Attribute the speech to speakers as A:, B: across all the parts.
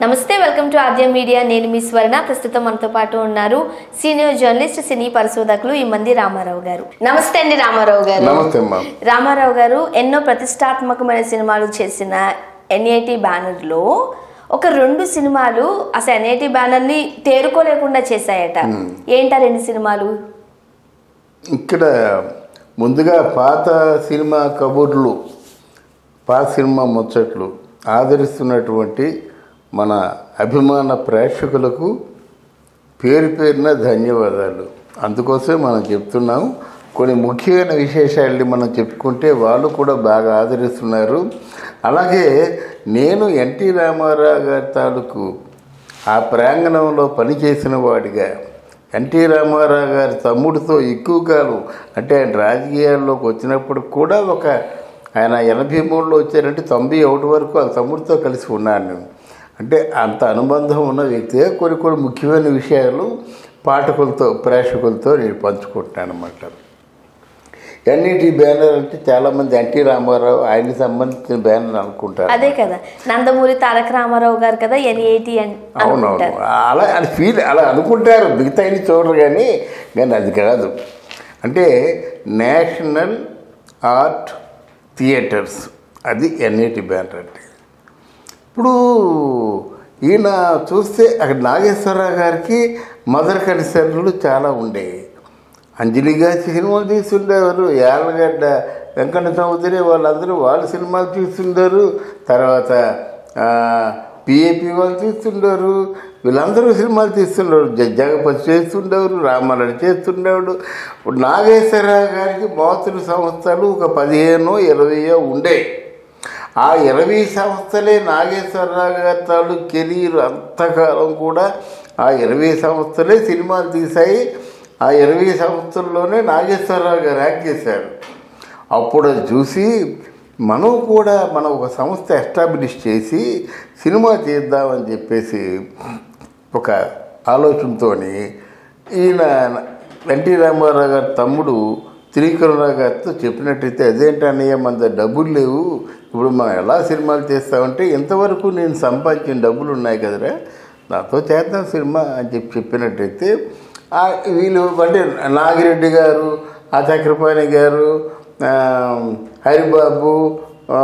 A: నమస్తే welcome to Aadya media నేను మీ స్వర్ణ ప్రస్తుతం మనతో పాటు ఉన్నారు సీనియర్ జర్నలిస్ట్ సినీ పరిశోధకులు ఈ మంది రామారావు గారు నమస్తే అండి రామారావు గారు
B: నమస్తే అమ్మా
A: రామారావు గారు ఎన్నో ప్రతిష్టాత్మకమైన సినిమాలు చేసిన ఎన్ఏటి బ్యానర్లో ఒక రెండు సినిమాలు అసలు ఎన్ఏటి బ్యానర్ ని తేరుకోలేకుండా చేశాయట ఏంటా రెండు సినిమాలు
B: ఇక్కడ ముందుగా పాత సినిమా కబుర్లు పాత సినిమా ముచ్చట్లు ఆదరిస్తున్నటువంటి మన అభిమాన ప్రేక్షకులకు పేరు పేరున ధన్యవాదాలు అందుకోసమే మనం చెప్తున్నాం కొన్ని ముఖ్యమైన విశేషాలని మనం చెప్పుకుంటే వాళ్ళు కూడా బాగా ఆదరిస్తున్నారు అలాగే నేను ఎన్టీ రామారావు గారి తాలూకు ఆ ప్రాంగణంలో పనిచేసిన వాడిగా ఎన్టీ రామారావు గారి తమ్ముడితో ఎక్కువ కాలం అంటే ఆయన రాజకీయాల్లోకి వచ్చినప్పుడు కూడా ఒక ఆయన ఎనభై మూడులో వచ్చారంటే తొంభై ఒకటి వరకు ఆ తమ్ముడితో కలిసి ఉన్నాను నేను అంటే అంత అనుబంధం ఉన్న వ్యక్తిగా కొన్ని కొన్ని ముఖ్యమైన విషయాలు పాఠకులతో ప్రేక్షకులతో నేను పంచుకుంటున్నాను అన్నమాట ఎన్ఈటి బ్యానర్ అంటే చాలామంది ఎన్టీ రామారావు ఆయనకి సంబంధించిన బ్యానర్ అనుకుంటారు
A: అదే కదా నందమూరి తారక రామారావు గారు కదా ఎన్ఏటి అని
B: అవునవును
A: అనుకుంటారు
B: అలా అది ఫీల్ అలా అనుకుంటారు మిగతా అన్ని చూడరు కానీ కానీ అది కాదు అంటే నేషనల్ ఆర్ట్ థియేటర్స్ అది ఎన్ఐటి బ్యానర్ అంటే ఇప్పుడు ఈయన చూస్తే అక్కడ నాగేశ్వరరావు గారికి మదర్ కన్సర్న్లు చాలా ఉండేవి అంజలి గారి సినిమాలు తీస్తుండేవారు యాలగడ్డ వెంకట చౌదరి వాళ్ళందరూ వాళ్ళ సినిమాలు తీస్తుండారు తర్వాత పిఏపి వాళ్ళు తీస్తుండారు వీళ్ళందరూ సినిమాలు తీస్తుండేవారు జ- జగపతి చేస్తుండేవారు రామారావు చేస్తుండేవాడు ఇప్పుడు నాగేశ్వరరావు గారికి మోతులు సంస్థలు ఒక పదిహేను ఇరవయో ఉండేవి ఆ ఇరవై సంస్థలే నాగేశ్వరరావు గారి తాలూ కెరీర్ అంతకాలం కూడా ఆ ఇరవై సంస్థలే సినిమాలు తీశాయి ఆ ఇరవై సంస్థల్లోనే నాగేశ్వరరావు గారు యాక్ట్ చేశారు అప్పుడు అది చూసి మనం కూడా మనం ఒక సంస్థ ఎస్టాబ్లిష్ చేసి సినిమా తీద్దామని చెప్పేసి ఒక ఆలోచనతో ఈయన ఎన్టీ రామారావు గారి తమ్ముడు త్రికరుణరావు గారితో చెప్పినట్టయితే అదేంటన్నయ్య మన దగ్గర డబ్బులు లేవు ఇప్పుడు మనం ఎలా సినిమాలు చేస్తామంటే ఇంతవరకు నేను సంపాదించిన డబ్బులు ఉన్నాయి కదరా నాతో చేద్దాం సినిమా అని చెప్పి చెప్పినట్టయితే ఆ వీళ్ళు అంటే నాగిరెడ్డి గారు ఆ చక్రపాణి గారు ఆ, హరిబాబు ఆ,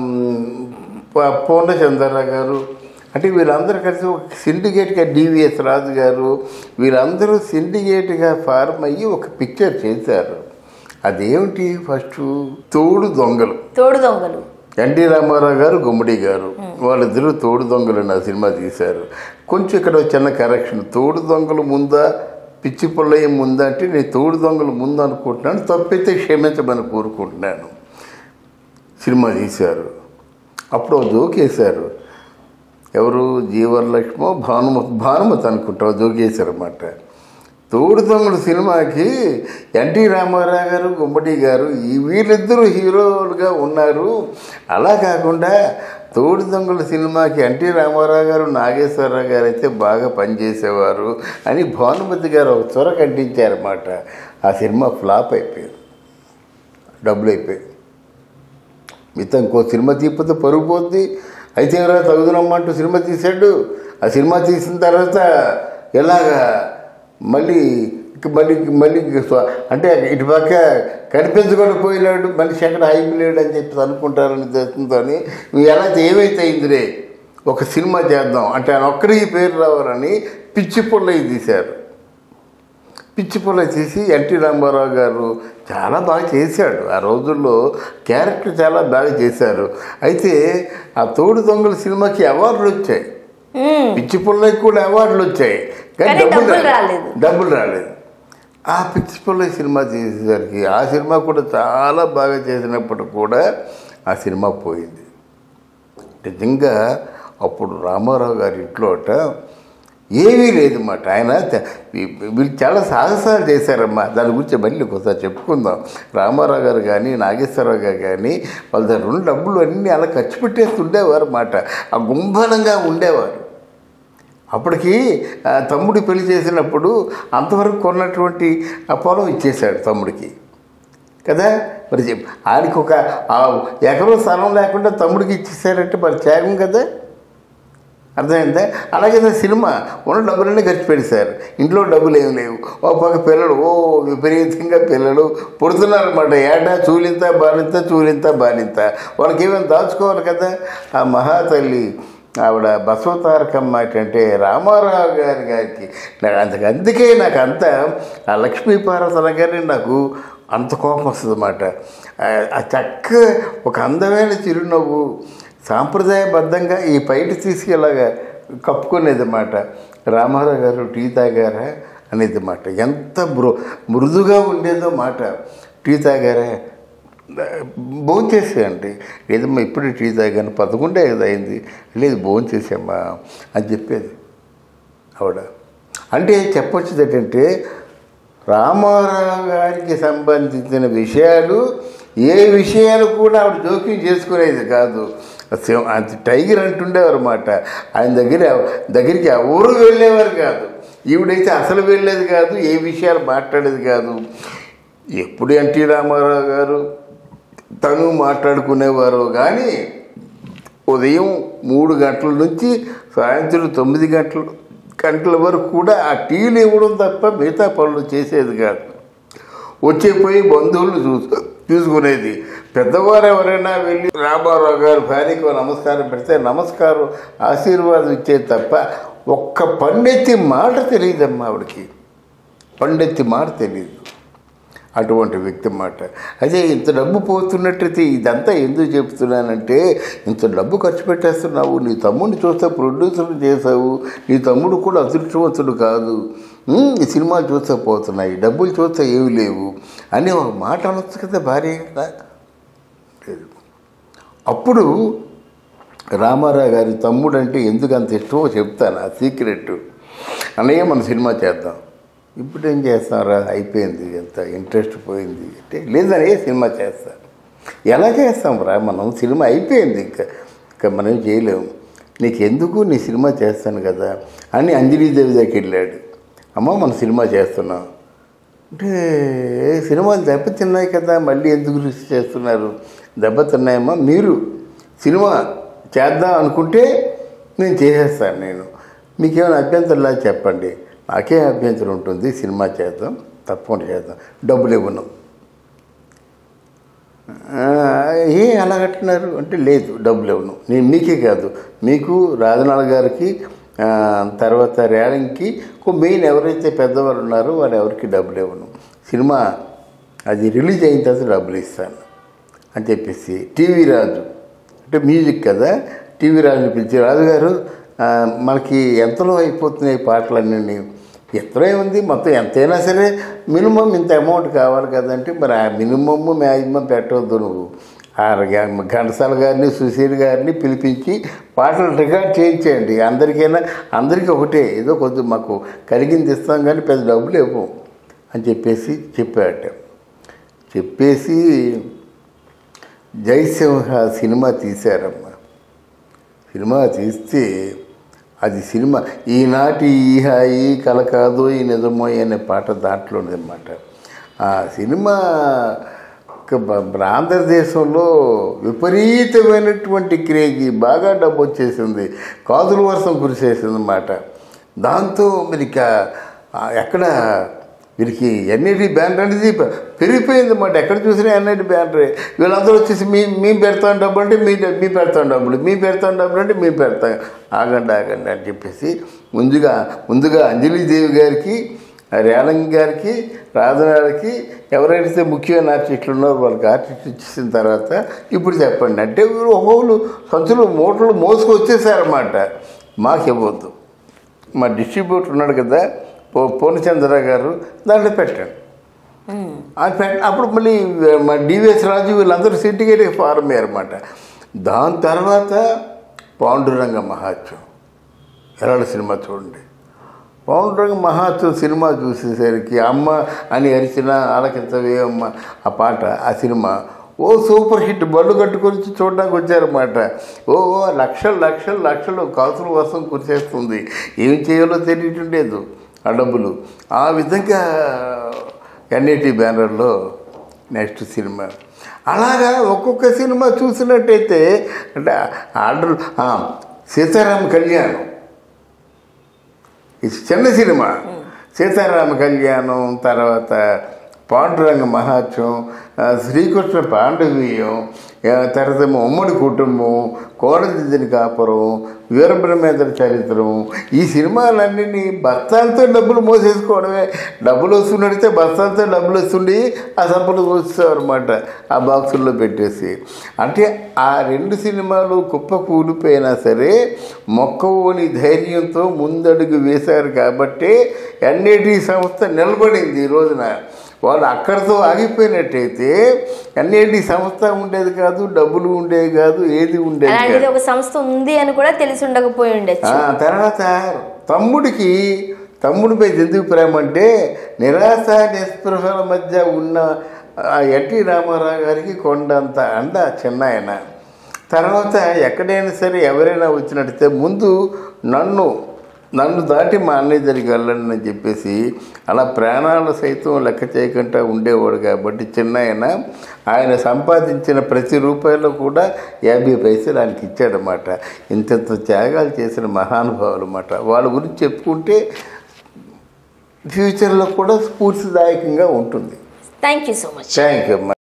B: ప- పూర్ణచంద్రరావు గారు అంటే వీళ్ళందరూ కలిసి ఒక సిండికేట్గా డివిఎస్ రాజు గారు వీళ్ళందరూ సిండికేట్గా ఫార్మ్ అయ్యి ఒక పిక్చర్ చేశారు అదేమిటి ఫస్ట్ తోడు దొంగలు
A: తోడు దొంగలు
B: ఎన్టీ రామారావు గారు గుమ్మడి గారు వాళ్ళిద్దరూ తోడు దొంగలు నా సినిమా తీశారు కొంచెం ఇక్కడ ఒక చిన్న కరెక్షన్ తోడు దొంగలు ముందా పిచ్చి పుల్లయ్య ముందా అంటే నేను తోడు దొంగలు ముందు అనుకుంటున్నాను తప్పైతే క్షమించమని కోరుకుంటున్నాను సినిమా తీశారు అప్పుడు ఒక జోక్ వేశారు ఎవరు జీవలక్ష్మో భానుమతి భానుమతి అనుకుంటా జోకేశారన్నమాట తోడు దొంగలు సినిమాకి ఎన్టీ రామారావు గారు గుమ్మడి గారు ఈ వీళ్ళిద్దరూ హీరోలుగా ఉన్నారు అలా కాకుండా తోడు దొంగల సినిమాకి ఎన్టీ రామారావు గారు నాగేశ్వరరావు గారు అయితే బాగా పనిచేసేవారు అని భానుమతి గారు ఒక చొర కంటించారన్నమాట ఆ సినిమా ఫ్లాప్ అయిపోయింది డబ్బులు అయిపోయాయి మిగతా ఇంకో సినిమా తీయకపోతే పరుగు పోద్ది అయితే ఎవరో తగుదనమ్మంటూ సినిమా తీశాడు ఆ సినిమా తీసిన తర్వాత ఎలాగా మళ్ళీ ఇక మళ్ళీ మళ్ళీ స్వ- అంటే ఇటు పక్క కనిపించకుండా పోయినాడు మనిషి ఎక్కడ అయిపోలేడు అని చెప్పి అనుకుంటారని ఉద్దేశంతో ఎలా అయితే ఏమైతే అయిందిరే ఒక సినిమా చేద్దాం అంటే ఆయన ఒక్కడికి పేరు రావాలని పిచ్చి పుల్లయ్య తీశారు పిచ్చి పొల చేసి ఎన్టీ రామారావు గారు చాలా బాగా చేశాడు ఆ రోజుల్లో క్యారెక్టర్ చాలా బాగా చేశారు అయితే ఆ తోడు దొంగల సినిమాకి అవార్డులు వచ్చాయి
A: మ్మ్.
B: పిచ్చి పుల్లకి కూడా అవార్డులు వచ్చాయి కానీ
A: కానీ
B: డబ్బులు
A: డబ్బులు
B: రాలేదు
A: రాలేదు.
B: డబ్బులు రాలేదు ఆ పిచ్చి పుల్లయ్య సినిమా చేసేసరికి ఆ సినిమా కూడా చాలా బాగా చేసినప్పుడు కూడా ఆ సినిమా పోయింది నిజంగా అప్పుడు రామారావు గారి ఇంట్లో అట ఏమీ లేదు మాట ఆయన త- వీ- వీళ్ళు చాలా సాహసాలు చేశారమ్మా దాని గురించి మళ్ళీ ఒకసారి చెప్పుకుందాం రామారావు గారు కానీ నాగేశ్వరరావు గారు కానీ వాళ్ళ దగ్గర ఉన్న డబ్బులు అన్నీ అలా ఖర్చు పెట్టేస్తుండేవారు అన్నమాట ఆ గుంభనంగా ఉండేవారు అప్పటికి ఆ తమ్ముడి పెళ్లి చేసినప్పుడు అంతవరకు కొన్నటువంటి ఆ పొలం ఇచ్చేశాడు తమ్ముడికి కదా మరి చెప్ ఆయనకి ఒక ఆ ఎకరం స్థలం లేకుండా తమ్ముడికి ఇచ్చేసారంటే మరి త్యాగం కదా అర్థమైందా అలాగే నా సినిమా ఉన్న డబ్బులన్నీ ఖర్చు పెడతారు ఇంట్లో డబ్బులు ఏం లేవు ఓ పక్క పిల్లలు ఓ విపరీతంగా పిల్లలు పుడుతున్నారన్నమాట ఏటా చూలింత బాలింత చూలింత బాలింత వాళ్ళకి ఏమైనా దాచుకోవాలి కదా ఆ మహాతల్లి ఆవిడ బసవతారకమ్మ అంటే రామారావు గారి గారికి నాకు అంత అందుకే నాకు అంత ఆ లక్ష్మీపార్వతల గారిని నాకు అంత కోపం వస్తుంది అన్నమాట ఆ చక్క ఒక అందమైన చిరునవ్వు సాంప్రదాయబద్ధంగా ఈ పైట తీసుకెలాగా కప్పుకునేది అన్నమాట రామారావు గారు టీ తాగారా అనేది మాట ఎంత మృ మృదుగా ఉండేదో మాట టీ తాగారా భోజనం చేసేయండి లేదమ్మా ఇప్పుడు టీ తాగాను పదకొండే కదా అయింది లేదు భోజనం చేసామ్మా అని చెప్పేది ఆవిడ అంటే చెప్పొచ్చేది ఏంటంటే రామారావు గారికి సంబంధించిన విషయాలు ఏ విషయాలు కూడా ఆవిడ జోక్యం చేసుకునేది కాదు సింహ- అంత టైగర్ అంటుండేవారు అన్నమాట ఆయన దగ్గర దగ్గరికి ఎవరు వెళ్ళేవారు కాదు ఈవిడైతే అసలు వెళ్ళేది కాదు ఏ విషయాలు మాట్లాడేది కాదు ఎప్పుడు ఎన్టీ రామారావు గారు తను మాట్లాడుకునేవారు కానీ ఉదయం మూడు గంటల నుంచి సాయంత్రం తొమ్మిది గంటల గంటల వరకు కూడా ఆ టీలు ఇవ్వడం తప్ప మిగతా పనులు చేసేది కాదు వచ్చే పోయి బంధువులు చూసు చూసుకునేది పెద్దవారు ఎవరైనా వెళ్ళి రామారావు గారు భార్యకు నమస్కారం పెడితే నమస్కారం ఆశీర్వాదం ఇచ్చేది తప్ప ఒక్క పండెత్తి మాట తెలియదమ్మా ఆవిడకి పండెత్తి మాట తెలియదు అటువంటి వ్యక్తి మాట అదే ఇంత డబ్బు పోతున్నట్టయితే ఇదంతా ఎందుకు చెప్తున్నానంటే ఇంత డబ్బు ఖర్చు పెట్టేస్తున్నావు నీ తమ్ముడిని చూస్తే ప్రొడ్యూసర్ చేసావు నీ తమ్ముడు కూడా అదృష్టవంతుడు కాదు ఉమ్, ఈ సినిమాలు చూస్తే పోతున్నాయి డబ్బులు చూస్తే ఏమి లేవు అని ఒక మాట అనొచ్చు కదా భార్య కదా లేదు అప్పుడు రామారావు గారి తమ్ముడు అంటే ఎందుకు అంత ఇష్టమో చెప్తాను ఆ సీక్రెట్ అన్నయ్య మన సినిమా చేద్దాం ఇప్పుడు ఏం చేస్తారా అయిపోయింది ఎంత ఇంట్రెస్ట్ పోయింది అంటే లేదనే సినిమా చేస్తా ఎలా చేస్తాం రా మనం సినిమా అయిపోయింది ఇంకా ఇంకా మనం ఏం చేయలేము నీకు ఎందుకు నీ సినిమా చేస్తాను కదా అని అంజలీదేవి దగ్గరికి వెళ్ళాడు అమ్మ మన సినిమా చేస్తున్నాం అంటే ఏ సినిమాలు దెబ్బతిన్నాయి కదా మళ్ళీ ఎందుకు రిస్క్ చేస్తున్నారు దెబ్బతిన్నాయమ్మా మీరు సినిమా చేద్దాం అనుకుంటే నేను చేసేస్తాను నేను మీకేమైనా అభ్యంతరంలా చెప్పండి నాకేం అభ్యంతరం ఉంటుంది సినిమా చేద్దాం తప్పకుండా చేద్దాం డబ్బులు ఇవ్వను ఆ, ఏ అలా కట్టినారు అంటే లేదు డబ్బులు ఇవ్వను నేను మీకే కాదు మీకు రాజనాథ్ గారికి ఆ, తర్వాత రేలంగ్కి మెయిన్ ఎవరైతే పెద్దవారు ఉన్నారో వారు ఎవరికి డబ్బులు ఇవ్వను సినిమా అది రిలీజ్ అయిన తర్వాత డబ్బులు ఇస్తాను అని చెప్పేసి టీవీ రాజు అంటే మ్యూజిక్ కదా టీవీ రాజు పిలిచి రాజుగారు ఆ, మనకి ఎంతలో అయిపోతున్నాయి పాటలన్నీ ఎంతలో ఏముంది మొత్తం ఎంతైనా సరే మినిమం ఇంత అమౌంట్ కావాలి కదంటే మరి ఆ మినిమమ్ మ్యాక్సిమం పెట్టవద్దు నువ్వు ఆ గ- ఘంటసాల గారిని సుశీల్ గారిని పిలిపించి పాటలు రికార్డ్ చేయించేయండి అందరికైనా అందరికీ ఒకటే ఏదో కొంచెం మాకు కరిగింది ఇస్తాం కానీ పెద్ద డబ్బులు ఇవ్వం అని చెప్పేసి చెప్పాట చెప్పేసి జయసింహ సినిమా తీశారమ్మా సినిమా తీస్తే అది సినిమా ఈనాటి ఈ హాయి కల కాదో ఈ నిజమో అనే పాట దాంట్లో ఉందన్నమాట ఆ సినిమా ఒక బ- బ- ఆంధ్రదేశంలో విపరీతమైనటువంటి క్రేజీ బాగా డబ్బు వచ్చేసింది కాదుల వర్షం కురిసేసింది అన్నమాట దాంతో మరి ఇక ఆ ఎక్కడ వీరికి ఎన్ఐటి బ్యానర్ అనేది పె- పెరిగిపోయింది అన్నమాట ఎక్కడ చూసినా ఎన్ఐటి బ్యానర్ వీళ్ళందరూ వచ్చేసి మీ మేము పెడతాం డబ్బు అంటే మీ మీ పెడతాం డబ్బులు మీ పెడతాం డబ్బులు అంటే మేము పెడతాం ఆగండి ఆగండి అని చెప్పేసి ముందుగా ముందుగా అంజలీదేవి గారికి రేలంగి గారికి రాధనాడికి ఎవరైతే ముఖ్యమైన ఆర్టిస్టులు ఉన్నారో వాళ్ళకి ఆర్టిస్ట్ ఇచ్చేసిన తర్వాత ఇప్పుడు చెప్పండి అంటే వీరు ఒక్కొక్కరు సంచులు మూటలు మోసుకు వచ్చేసారన్నమాట మాకు ఇవ్వద్దు మా డిస్ట్రిబ్యూటర్ ఉన్నాడు కదా పో పూర్ణచంద్ర గారు దాంట్లో పెట్టండి అది పెట్ అప్పుడు మళ్ళీ మా డివిఎస్ రాజు వీళ్ళందరూ సిండికేట్ ఫారం అయ్యారన్నమాట దాని తర్వాత పాండురంగ మహాత్యం ఎలాంటి సినిమా చూడండి పాండురంగ మహాత్యం సినిమా చూసేసరికి అమ్మ అని అరిచిన ఆలకించవే అమ్మ ఆ పాట ఆ సినిమా ఓ సూపర్ హిట్ బళ్ళు కట్టుకొని చూడడానికి వచ్చారన్నమాట ఓ ఓ లక్షలు లక్షలు లక్షలు కాసుల వర్షం కురిసేస్తుంది ఏం చేయాలో తెలియటం లేదు ఆ డబ్బులు ఆ విధంగా ఎన్ఐటి బ్యానర్లో నెక్స్ట్ సినిమా అలాగా ఒక్కొక్క సినిమా చూసినట్టయితే అంటే ఆర్డర్ సీతారామ కళ్యాణం ఇది చిన్న సినిమా సీతారామ కళ్యాణం తర్వాత పాండురంగ మహాత్యం ఆ, శ్రీకృష్ణ పాండవీయం ఆ, తర్వాత ఏమో ఉమ్మడి కుటుంబం కోడదిద్దిని కాపురం వీరబ్రహ్మేంద్ర చరిత్రం ఈ సినిమాలన్నీ బస్తాలతో డబ్బులు మోసేసుకోవడమే డబ్బులు వస్తున్నడితే బస్తాలతో డబ్బులు వస్తుండి ఆ సంపలు అనమాట ఆ బాక్సుల్లో పెట్టేసి అంటే ఆ రెండు సినిమాలు కుప్ప కూలిపోయినా సరే మొక్కవోని ధైర్యంతో ముందడుగు వేశారు కాబట్టి ఎన్ఐటి సంస్థ నిలబడింది ఈ రోజున వాళ్ళు అక్కడితో ఆగిపోయినట్టయితే ఎన్ఐటి సంస్థ ఉండేది కాదు డబ్బులు ఉండేది కాదు ఏది ఉండేది కాదు
A: అలాంటిది ఒక సంస్థ ఉంది అని కూడా తెలిసి ఉండకపోయి ఉండొచ్చు
B: ఆ, తర్వాత తమ్ముడికి తమ్ముడిపై ఎందుకు ప్రేమ అంటే నిరాశ నిస్పృహల మధ్య ఉన్న ఆ ఎన్టీ రామారావు గారికి కొండంత అండ చిన్నాయన తర్వాత ఎక్కడైనా సరే ఎవరైనా వచ్చినట్టయితే ముందు నన్ను నన్ను దాటి మా అన్నయ్య దగ్గరికి వెళ్ళండి అని చెప్పేసి అలా ప్రాణాలు సైతం లెక్క చేయకుండా ఉండేవాడు కాబట్టి చిన్నాయన ఆయన సంపాదించిన ప్రతి రూపాయలు కూడా యాభై పైసలు ఆయనకి ఇచ్చాడనమాట ఇంతంత త్యాగాలు చేసిన మహానుభావులు అన్నమాట వాళ్ళ గురించి చెప్పుకుంటే ఫ్యూచర్లో కూడా స్ఫూర్తిదాయకంగా ఉంటుంది
A: thank you so much
B: thank you అమ్మా